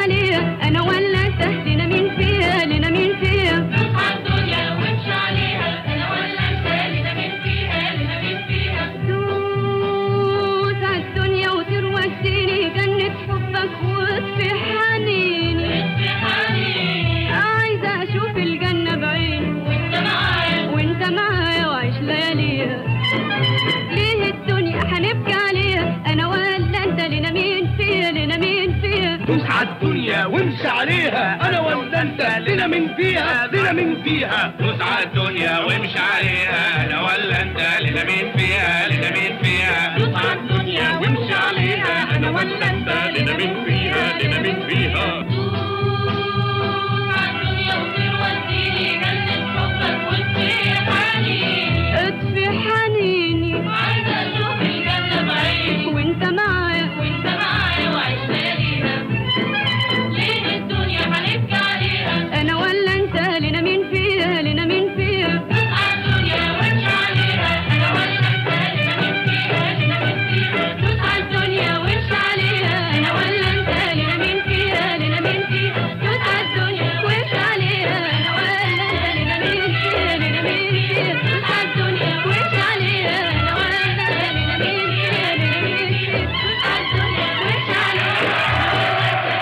عليها انا ولا انت لنا مين فيها لنا مين فيها دوس على الدنيا وامشي عليها انا ولا انت لنا مين فيها لنا مين فيها دوس على الدنيا وطير وديني جنة حبك واطفي حنيني اطفي حنيني عايزة اشوف الجنة بعيني وانت معايا وانت معايا وعيش لياليها ليه الدنيا هنبكي عليها انا ولا انت لنا مين فيها لنا مين فيها دوس على الدنيا وامشي عليها انا ولا انت لنا من فيها لنا من فيها دوس على الدنيا وامشي عليها انا ولا انت لنا مين فيها لنا مين فيها دوس على الدنيا وامشي عليها انا ولا انت لنا مين فيها لنا مين فيها دوس على الدنيا وطير وديني جنة حبك واطفي حنيني اطفي حنيني عايزة اشوف الجنة بعيني وانت معايا وانت معايا وعيش لياليها ليه الدنيا هنبكي عليها انا ولا انت لنا مين فيها لنا مين فيها دوس على الدنيا وامشي عليها انا ولا انت لنا مين فيها لنا مين فيها دوس على الدنيا وامشي عليها انا ولا انت لنا مين فيها لنا مين فيها دوس على الدنيا وامشي عليها انا ولا انت لنا مين فيها لنا مين فيها دوس على الدنيا وامشي عليها انا ولا انت لنا مين فيها لنا مين فيها دوس على الدنيا وامشي عليها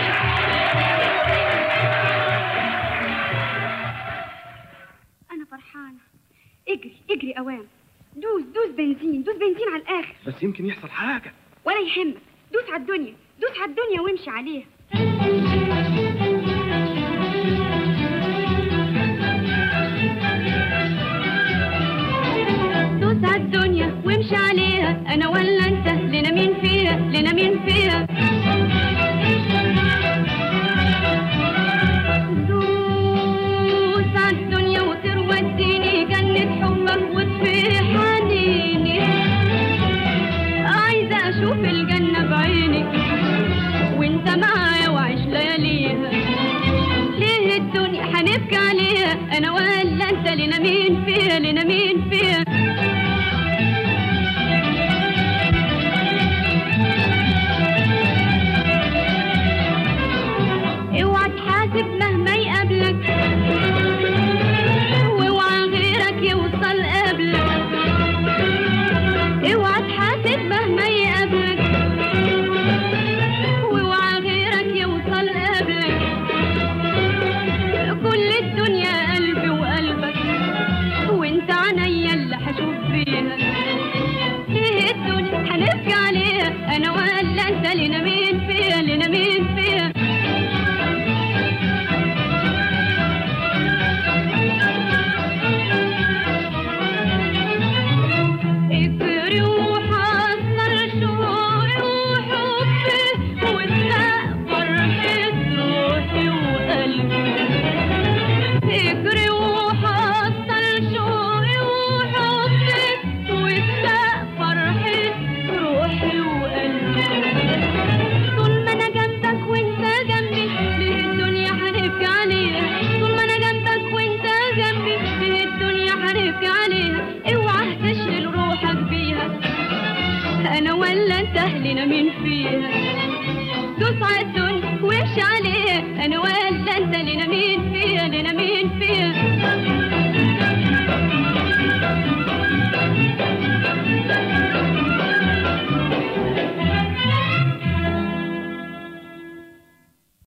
انا فرحانه اجري اجري اوام دوس دوس بنزين دوس بنزين على الاخر بس يمكن يحصل حاجه ولا يهمك دوس على الدنيا دوس على الدنيا وامشي عليها دوس على الدنيا وامشي عليها انا ولا انت لنا مين فيها لنا مين فيها دوس على الدنيا وطير وديني جنة حبك واطفي حنيني عايزة أشوف الجنة بعيني وانت معايا وعيش لياليها ليه الدنيا هنبكي عليها أنا ولا انت لنا مين فيها لنا مين فيها اوعى تحاسب مهما يقابلك واوعى غيرك يوصل قبلك اوعى تحاسب مهما يقابلك واوعى غيرك يوصل قبلك كل الدنيا قلبي وقلبك وانت عينيا اللي هشوف فيها ليه الدنيا هنبكي عليها انا ولا انت لنا مين فيها لنا مين فيها اجري وحصل شوقي وحبي واسرق فرحة روحي وقلبي اجري وحصل شوقي وحبي واسرق فرحة روحي وقلبي طول ما انا جنبك وانت جنبي ليه الدنيا هنبكي عليها طول ما انا جنبك وانت جنبي ليه الدنيا هنبكي عليها اوعى تشغل روحك بيها انا ولا انت لنا مين فيها دوس على الدنيا وامشي عليها انا ولا انت لنا مين فيها لنا مين فيها